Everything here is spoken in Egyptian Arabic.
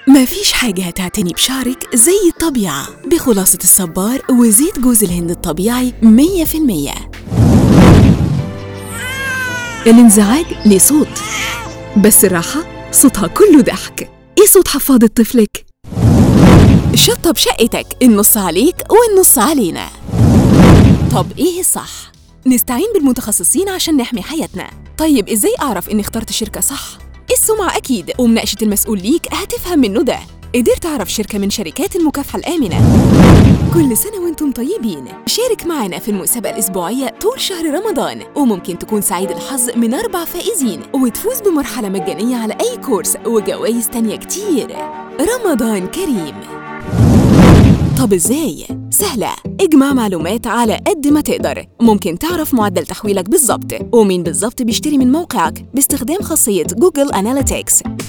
مفيش حاجة هتعتني بشعرك زي الطبيعة بخلاصة الصبار وزيت جوز الهند الطبيعي 100% الانزعاج ليه صوت بس الراحة صوتها كله ضحك ايه صوت حفاضة طفلك؟ شطب شقتك النص عليك والنص علينا طب ايه الصح؟ نستعين بالمتخصصين عشان نحمي حياتنا طيب ازاي اعرف اني اخترت شركة صح؟ السمعة اكيد ومناقشة المسؤول ليك هتفهم منه ده قدرت اعرف شركة من شركات المكافحة الآمنة كل سنة وانتم طيبين شارك معنا في المسابقة الأسبوعية طول شهر رمضان وممكن تكون سعيد الحظ من أربع فائزين وتفوز بمرحلة مجانية على أي كورس وجوائز تانية كتير رمضان كريم طب ازاي؟ سهلة اجمع معلومات على قد ما تقدر ممكن تعرف معدل تحويلك بالظبط ومين بالظبط بيشتري من موقعك باستخدام خاصية جوجل أناليتكس